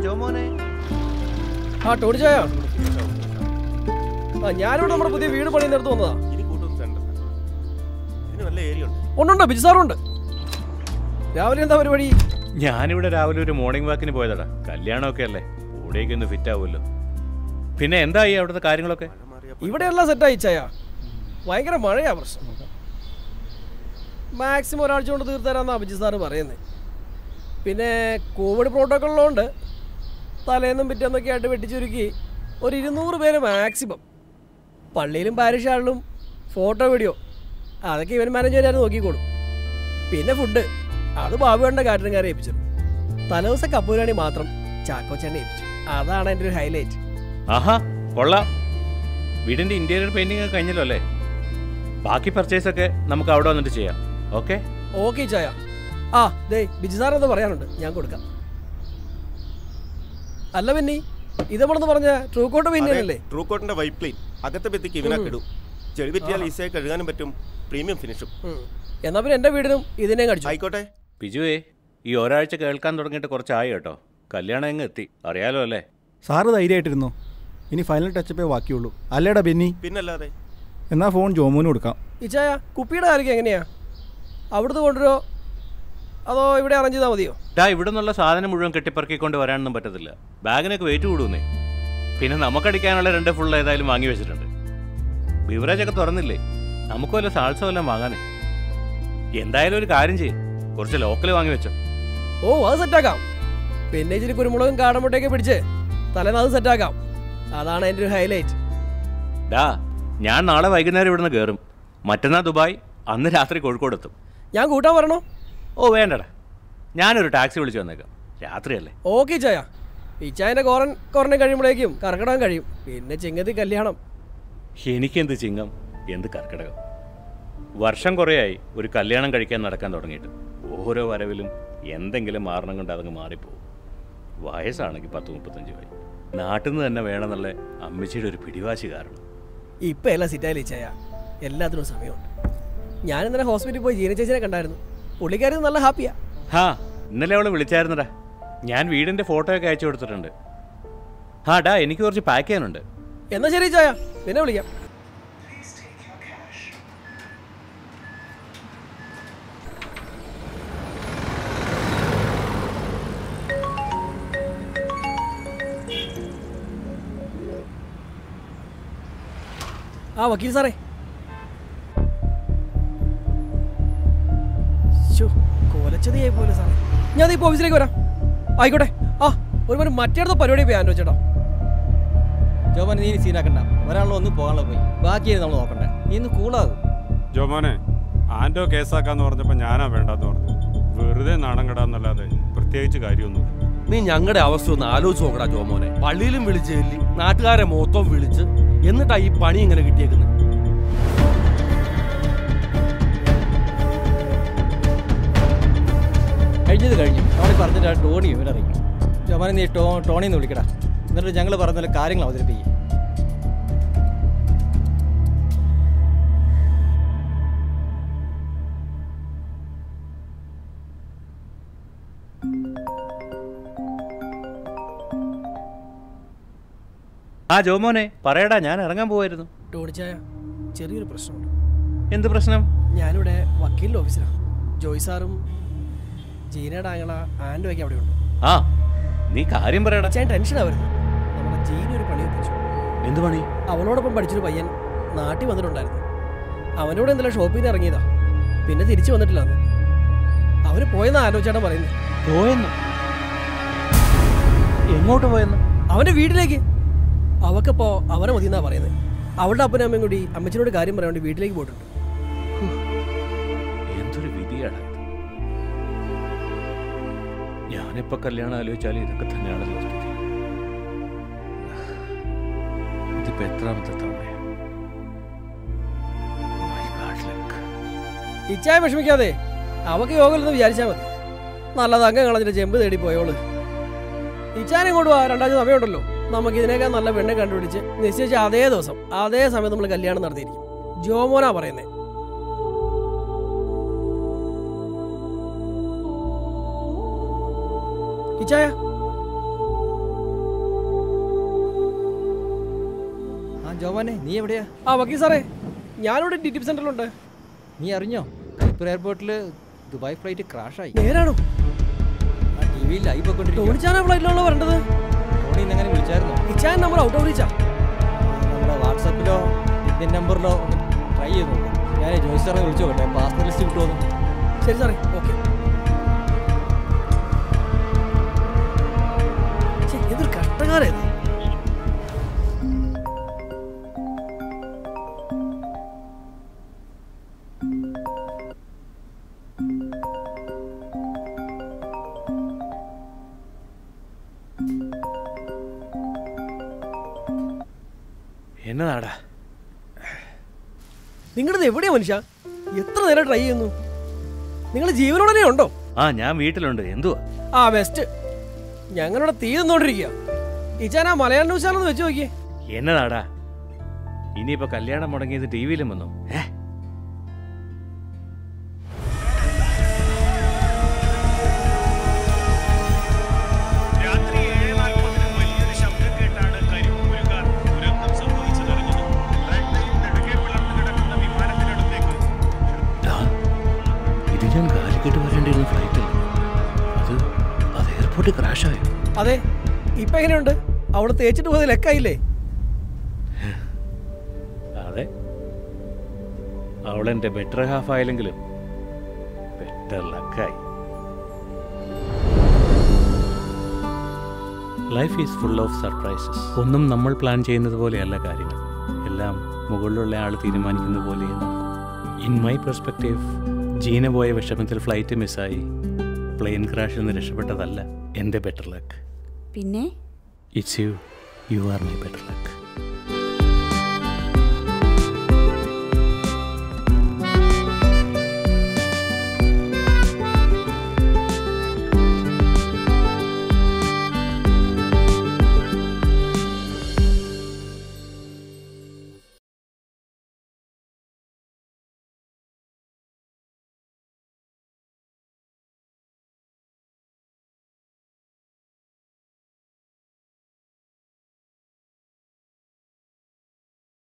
ജോമോനെ ആ ടോണിച്ചായ ആ ഞാനിവിടെ നമ്മുടെ പുതിയ വീട് പണിയുന്നിടത്ത് വന്നതാ ഇനി കൂട്ടും സെന്റർ ഇതിന് നല്ല ഏരിയ ഉണ്ട് ഉണ്ടുണ്ടോ ബിജു സാറുണ്ട് രാവിലെ എന്താ പരിപാടി ഞാനിവിടെ രാവിലെ ഒരു മോർണിംഗ് വാക്കിന് പോയതാടാ കല്യാണമൊക്കെ അല്ലേ കൂടെയൊക്കെ ഒന്ന് ഫിറ്റ് ആവുമല്ലോ പിന്നെ എന്തായി അവിടുത്തെ കാര്യങ്ങളൊക്കെ ഇവിടെ എല്ലാം സെറ്റായി ചായ ഭയങ്കര മഴയാ പ്രശ്നം മാക്സിമം ഒരാഴ്ച കൊണ്ട് തീർത്തരാന്നാ ബിജു സാറ് പറയുന്നത് പിന്നെ കോവിഡ് പ്രോട്ടോക്കോളിലുണ്ട് തലേന്നും പിറ്റേന്നൊക്കെ ആയിട്ട് വെട്ടിച്ചുരുക്കി ഒരു ഇരുന്നൂറ് പേര് മാക്സിമം പള്ളിയിലും പാരിഷ് ഹാളിലും ഫോട്ടോ വീഡിയോ അതൊക്കെ ഇവൻ മാനേജർമാർ നോക്കിക്കോളും പിന്നെ ഫുഡ് അത് ബാബുവേണ്ട കാറ്ററിംഗാരെ ഏൽപ്പിച്ചു തലേദിവസം കപ്പൂരാണി മാത്രം ചാക്കോച്ചേനെ ഏൽപ്പിച്ചു അതാണ് എൻ്റെ ഒരു ഹൈലൈറ്റ് ആഹാ കൊള്ളാം വീടിന്റെ ഇന്റീരിയർ പെയിന്റിംഗ് ഒക്കെ കഴിഞ്ഞല്ലോ അല്ലേ ബാക്കി പർച്ചേസ് ഒക്കെ നമുക്ക് അവിടെ വന്നിട്ട് ചെയ്യാം ഓക്കെ ഓക്കെ ചായ ആ ദേ ബിജു സാർ എന്ന് പറയാനുണ്ട് ഞാൻ കൊടുക്കാം അല്ല പിന്നി ഇതെവിടെന്ന് പറഞ്ഞ ട്രൂക്കോട്ട് പിന്നല്ലേ ട്രൂ കോട്ടിന്റെ വൈറ്റ് പ്ലെയിൻ അകത്തെ ഭിത്തിക്ക് ഇവനാക്കിടും ചെളി പറ്റിയാൽ ഈസിയായി കഴുകാനും പറ്റും പ്രീമിയം ഫിനിഷും എന്നാ പിന്നെ എൻ്റെ വീടിനും ഇതിനെ കടിച്ചു ആയിക്കോട്ടെ ബിജുവേ ഈ ഒരാഴ്ച കേൾക്കാൻ തുടങ്ങിയിട്ട് കുറച്ചായി കേട്ടോ കല്യാണം എങ്ങ് എത്തി അറിയാലോ അല്ലേ സാറ് ധൈര്യമായിട്ടിരുന്നു ഇനി ഫൈനൽ ടച്ചപ്പേ ബാക്കിയുള്ളൂ അല്ലേടാ ബെന്നി പിന്നല്ലാതെ എന്നാ ഫോൺ ജോമോന് കൊടുക്കാം ഇച്ചായ കുപ്പിയുടെ കാര്യം എങ്ങനെയാ അവിടുന്ന് കൊണ്ടുവരോ അതോ ഇവിടെ അറേഞ്ച് ചെയ്താൽ മതിയോ ഡാ ഇവിടെ നിന്നുള്ള സാധനം മുഴുവൻ കെട്ടിപ്പറക്കിക്കൊണ്ട് വരാനൊന്നും പറ്റത്തില്ല ബാഗിനൊക്കെ വെയിറ്റ് കൂടുന്നേ പിന്നെ നമുക്കടിക്കാനുള്ള രണ്ട് ഫുൾ ഏതായാലും വാങ്ങി വെച്ചിട്ടുണ്ട് ബിവറേജ് ഒക്കെ തുറന്നില്ലേ നമുക്ക് വല്ല സാൾസോ വല്ലതും വാങ്ങാനേ എന്തായാലും ഒരു കാര്യം ചെയ്യ് കുറച്ച് ലോക്കൽ വാങ്ങി വെച്ചോ ഓ അത് സെറ്റാക്കാം പിന്നെ ഇച്ചിരി കുരുമുളകും കാടമുട്ടയൊക്കെ പിടിച്ച് തലേന്ന് അത് സെറ്റാക്കാം അതാണ് എൻ്റെ ഒരു ഹൈലൈറ്റ് ഡാ ഞാൻ നാളെ വൈകുന്നേരം ഇവിടുന്ന് കയറും മറ്റന്നാൾ ദുബായ് അന്ന് രാത്രി കോഴിക്കോട് എത്തും ഞാൻ കൂട്ടാൻ വരണോ ഓ വേണ്ടടാ ഞാനൊരു ടാക്സി വിളിച്ചു വന്നേക്കാം രാത്രിയല്ലേ ഓക്കെ ചായ ഇച്ചായൻ്റെ കോറൻ കോറനെ കഴിയുമ്പോഴേക്കും കറക്കിടാൻ കഴിയും പിന്നെ ചിങ്ങത്തി കല്യാണം എനിക്കെന്ത് ചിങ്ങം എന്ത് കർക്കിടകം വർഷം കുറേയായി ഒരു കല്യാണം കഴിക്കാൻ നടക്കാൻ തുടങ്ങിയിട്ട് ഓരോ വരവിലും എന്തെങ്കിലും മാറണം കൊണ്ട് അതങ്ങ് മാറിപ്പോവും വയസ്സാണെങ്കിൽ പത്ത് മുപ്പത്തഞ്ച് വയസ്സ് നാട്ടിൽ നിന്ന് തന്നെ വേണമെന്നുള്ള അമ്മച്ചിയുടെ ഒരു പിടിവാശി കാരണം ഇപ്പം എല്ലാം സിറ്റായി ചായ എല്ലാത്തിനും സമയമുണ്ട് ഞാൻ ഇന്നലെ ഹോസ്പിറ്റലിൽ പോയി ജീന ചേച്ചിനെ കണ്ടായിരുന്നു പുള്ളിക്കാരി നല്ല ഹാപ്പിയാ ഹാ ഇന്നലെ അവള് വിളിച്ചായിരുന്നടാ ഞാൻ വീടിന്റെ ഫോട്ടോ ഒക്കെ അയച്ചു കൊടുത്തിട്ടുണ്ട് ഹാ ഡാ എനിക്ക് കുറച്ച് പാക്ക് ചെയ്യാനുണ്ട് എന്നാ ശരി ചായ പിന്നെ വിളിക്കാം ആ വക്കീൽ സാറേ ശ്ശോ, കൊലച്ചതിയായി പോലെ സാറേ ഞാൻ ദേ ഇപ്പൊ ഓഫീസിലേക്ക് വരാം ആയിക്കോട്ടെ ആ ഒരു മണി മറ്റേടത്ത പരിപാടി പോയി ആൻഡോ ചേട്ടാ ജോമൻ നീ ഇനി സീനാക്കണ്ട ഒരാളോ ഒന്ന് പോകാനുള്ള പോയി ബാക്കി നമ്മൾ നോക്കണ്ടേ നീ ഇന്ന് കൂളാകും ജോമോനെ ആൻറ്റോ കേസാക്കാന്ന് പറഞ്ഞപ്പോൾ ഞാനാ വേണ്ടെന്ന് പറഞ്ഞു വെറുതെ നാണം കെടാന്നല്ലാതെ പ്രത്യേകിച്ച് കാര്യമൊന്നുമില്ല നീ ഞങ്ങളുടെ അവസ്ഥ ഒന്ന് ആലോചിച്ച് നോക്കടാ ജോമോനെ പള്ളിയിലും വിളിച്ച് ചെല്ലി നാട്ടുകാരെ മൊത്തം വിളിച്ച് എന്നിട്ടാ ഈ പണി ഇങ്ങനെ കിട്ടിയേക്കുന്നത് കഴിഞ്ഞത് കഴിഞ്ഞു ടോണി പറഞ്ഞിട്ട് ആ ടോണി ഇവരറിയിക്കണം ജോമനെ നീ ടോ ടോണിന്ന് വിളിക്കടാ എന്നിട്ട് ഞങ്ങൾ പറഞ്ഞ പോലെ കാര്യങ്ങൾ അവതരിപ്പിക്കും ആ ജോമോനെ പറയടാ ഞാൻ ഇറങ്ങാൻ പോവായിരുന്നു ടോണിച്ചായ ചെറിയൊരു പ്രശ്നമുണ്ട് എന്ത് പ്രശ്നം ഞാനിവിടെ വക്കീലിൻ്റെ ഓഫീസിലാണ് ജോയ് സാറും ജീനയുടെ ആങ്ങള ആൻഡുമൊക്കെ അവിടെയുണ്ട് ആ നീ കാര്യം പറയടാ അച്ഛൻ ടെൻഷനാണ് വരുന്നത് നമ്മുടെ ജീന ഒരു പണി ഒപ്പിച്ചു എന്ത് പണി അവളോടൊപ്പം പഠിച്ചൊരു പയ്യൻ നാട്ടിൽ വന്നിട്ടുണ്ടായിരുന്നു അവനോട് എന്തെല്ലാം ഷോപ്പിൽ നിന്ന് ഇറങ്ങിയതാ പിന്നെ തിരിച്ചു വന്നിട്ടില്ല അന്ന് അവന് പോയെന്ന് ആലോചിച്ചാണ് പറയുന്നത് പോയെന്ന് എങ്ങോട്ട് പോയെന്ന് അവന്റെ വീട്ടിലേക്ക് അവക്കപ്പോ അവനെ മതി എന്നാ പറയുന്നത് അവളുടെ അപ്പനും അമ്മയും കൂടി അമ്മച്ചിനോട് കാര്യം പറയാൻ വേണ്ടി വീട്ടിലേക്ക് പോയിട്ടുണ്ട് എന്തൊരു വിധിയാണ് ഇത്. ഞാനിപ്പോ കല്യാണം ആലോചിച്ചാലും ഇതൊക്കെ തന്നെയാണല്ലോ സ്ഥിതി ഇതിപ്പോ എത്രാമത്തെ തവണയാ My God, luck. ഇച്ചായ വിഷമിക്കാതെ അവക്ക് യോഗമില്ലെന്ന് വിചാരിച്ചാൽ മതി നല്ലത് അംഗം കളഞ്ഞിട്ട് ചെമ്പ് തേടി പോയോള് ഇച്ചാനെ ഇങ്ങോട്ട് വാ രണ്ടാഴ്ച സമയമുണ്ടല്ലോ നമുക്ക് ഇതിനേക്കാൾ നല്ല പെണ്ണെ കണ്ടുപിടിച്ച് നിശ്ചയിച്ച അതേ ദിവസം അതേ സമയം നമ്മൾ കല്യാണം നടത്തിയിരിക്കും ജോമോനാ പറയുന്നേ ഇച്ചായ ജോമാനെ നീ എവിടെയാ ആ വക്കീൽ സാറേ ഞാനിവിടെ ഡി ടി പി സെന്ററിലുണ്ട് നീ അറിഞ്ഞോ കരിപ്പൂർ എയർപോർട്ടിൽ ദുബായ് ഫ്ലൈറ്റ് ക്രാഷായി നേരാണോ ആ ടി വിയിൽ ലൈവ് ഒക്കെ കൊണ്ടിരിക്കും ടോണിച്ചാനാ ഫ്ലൈറ്റിലാണല്ലോ വരേണ്ടത് ടോണി ഇന്നെങ്ങനെ വിളിച്ചായിരുന്നോ ഇച്ചാൻ നമ്പർ ഔട്ട് ഓഫ് റീച്ചാ നമ്മുടെ വാട്സപ്പിലോ ഇന്ത്യൻ നമ്പറിലോ ഒന്ന് ട്രൈ ചെയ്ത് നോക്കാം ഞാൻ ജോയിസ് സാറിനെ വിളിച്ചു നോക്കട്ടെ പാസ്പോർട്ട് ലിസ്റ്റ് കിട്ടുമോ ശരി സാറേ ഓക്കെ ഇതൊരു കഷ്ടകാരായിരുന്നു എന്നതാടാ നിങ്ങളിത് എവിടെയാ മനുഷ്യ എത്ര നേരം ട്രൈ ചെയ്യുന്നു നിങ്ങൾ ജീവനോടനെ ഉണ്ടോ ആ ഞാൻ വീട്ടിലുണ്ട് എന്തുവാ ആ ബെസ്റ്റ് ഞങ്ങളിവിടെ തീ നിന്നോണ്ടിരിക്കുക ഇച്ചാൻ ആ മലയാളം ന്യൂസ് ചാനൽ വെച്ച് നോക്കിയേ എന്നതാടാ ഇനിയിപ്പോ കല്യാണം മുടങ്ങിയത് ടി വിയിലും വന്നു ഏ രാത്രി ഏഴ് നാൽപ്പതിന് വലിയൊരു ശബ്ദം കേട്ടാണ് കരിപ്പൂരുകാർ ദുരന്തം സംഭവിച്ചതറിഞ്ഞത് റൺവേയിൽ നെടുകെ പിളർന്നു കിടക്കുന്ന വിമാനത്തിനടുത്തേക്ക് ദാ, ഇത് ഞാൻ കാലിക്കട്ട് വരേണ്ടിയിരുന്ന ഫ്ലൈറ്റ് അത് അത് എയർപോർട്ടിൽ ക്രാഷായോ അതെ ഇപ്പൊ എങ്ങനെയുണ്ട് അവിടെ തേച്ചിട്ട് പോയത് ലെക്കായില്ലേ അതെ അവളെന്റെ ബെറ്റർ ഹാഫ് ആയില്ലെങ്കിലും ബെറ്റർ ലക്കായി life is full of surprises ഒന്നും നമ്മൾ പ്ലാൻ ചെയ്യുന്നത് പോലെയല്ല കാര്യങ്ങൾ എല്ലാം മുകളിലുള്ള ആൾ തീരുമാനിക്കുന്നത് പോലെയാണ് ഇൻ മൈ പെർസ്പെക്റ്റീവ് ജീന പോയ വിഷമത്തിൽ ഫ്ലൈറ്റ് മിസ്സായി പ്ലെയിൻ ക്രാഷിൽ നിന്ന് രക്ഷപ്പെട്ടതല്ല എൻ്റെ ബെറ്റർ ലക്ക് പിന്നെ it's you you are my better luck